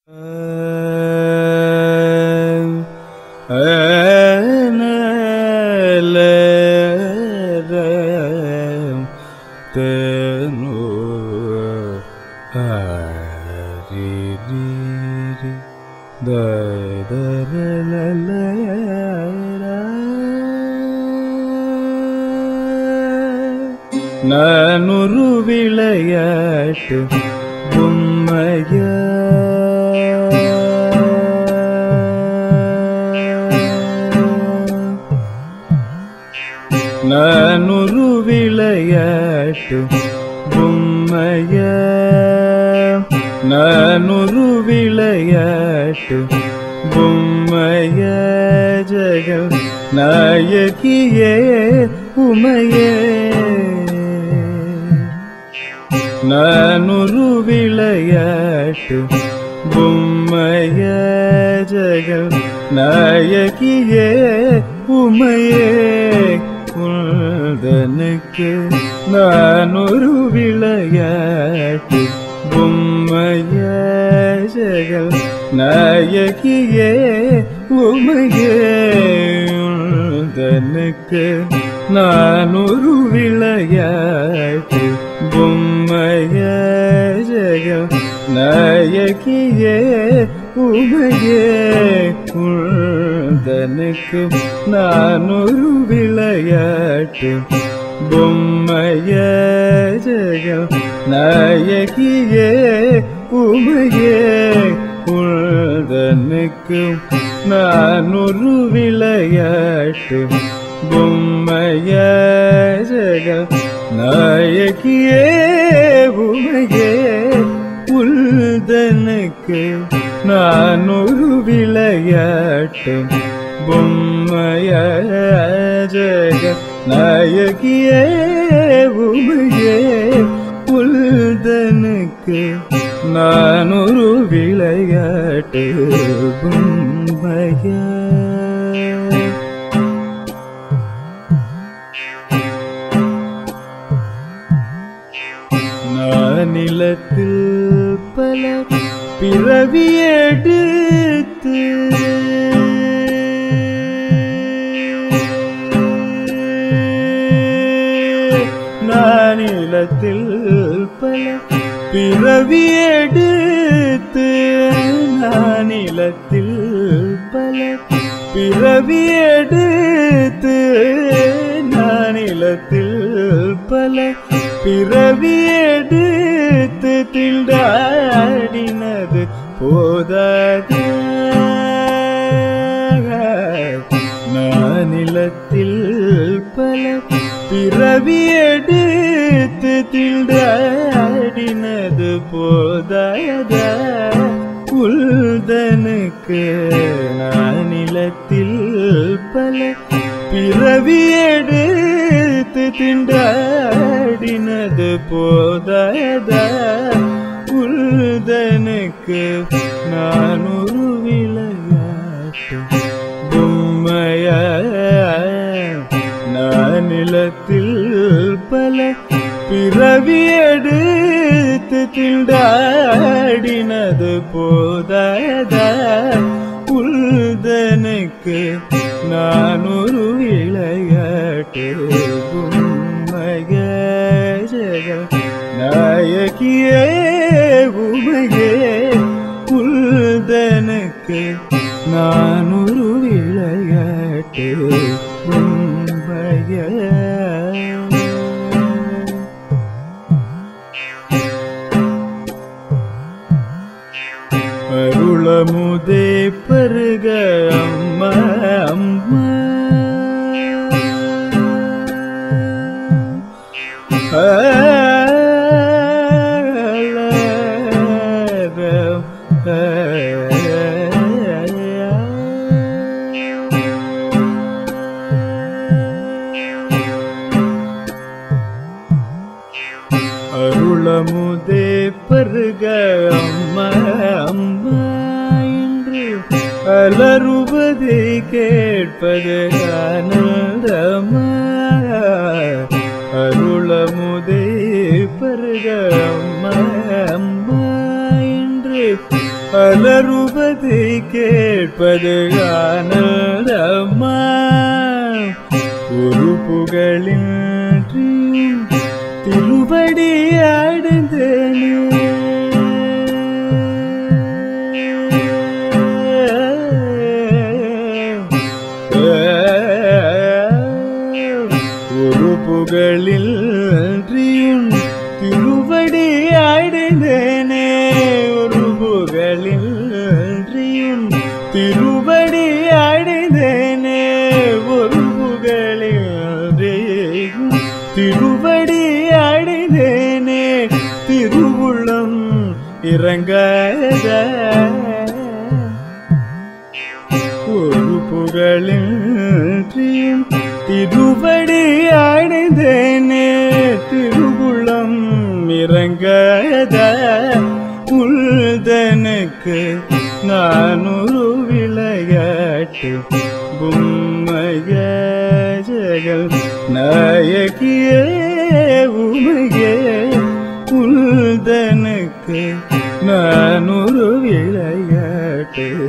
நானொரு விளையாட்டு பொம்மையா நானொரு விளையாட்டு பொம்மையா நானொரு விளையாட்டு பொம்மைய ஜெகம் நாயகியே உமையே நானொரு விளையாட்டு பொம்மைய ஜெகம் நாயகியே உமையே உள்தனுக்கு நானொரு விளையாட்டு பொம்மைய ஜெகம் நாயகியே உமையே உள்தனுக்கு நானொரு விளையாட்டு பொம்மைய ஜெகம் நாயகியே உமையே உள்தனுக்கு நானொரு விளையாட்டு பொம்மைய ஜெகம் நாயகியே உமையே உள்தனுக்கு நானொரு விளையாட்டு பொம்மைய ஜெகம் நாயகியே உமையே உள்தனுக்கு நான் ஒரு விளையாட்டு பொம்மைய ஜெக நாயகியே உமையே உள்தனுக்கு நான் ஒரு விளையாட்டு பொம்மைய நானிலத்தில் பல பிறவி எடுத்து நானிலத்தில் பல பிறவி எடுத்து நானிலத்தில் பல பிறவி எடுத்து நானிலத்தில் பல பிறவி எடுத்து திண்டாடினது போதாது நானிலத்தில் பல பிறவி எடுத்து திண்டாடினது போதாத உள்தனுக்கு நானிலத்தில் பல பிறவி எடுத்து திண்டாடினது போதாத உள்தனுக்கு நான் ஒரு விளையாட்டு பொம்மைய நானிலத்தில் பல பிறவி எடுத்து திண்டாடினது போதாத உள்தனுக்கு நான் ஒரு விளையாட்டு உண்மைய ஜெக நாயகியே உமையே உள்தனுக்கு நான் ஒரு விளையாட்டு உண்மைய அருளமுதே பருக அம்மா அம்மா அருளமுதே பருக அம்மா அம்மா என்று அலறுவதை கேட்பது ஆனந்தமா அருளமுதே பருக அம்மா அம்மா என்று அலறுவதை கேட்பது ஆனந்தமா ஒரு புகழின்றியும் திருவடி அடைந்தேனே ஒரு புகழில் திருவடி அடைந்தேனே ஒரு புகழில் திருவடி அடைந்தேனே ஒரு புகழில் திருவடி அடைந்தேனே திருவுள்ளம் இறங்காத ஒரு புகழின்றியும் திருவடி அடைந்தேனே திருவுளம் இறங்காத உள்தனுக்கு நான் ஒரு விளையாட்டு பொம்மைய ஜெகல் நாயகியே உமையே உள்தனுக்கு நான் ஒரு விளையாட்டு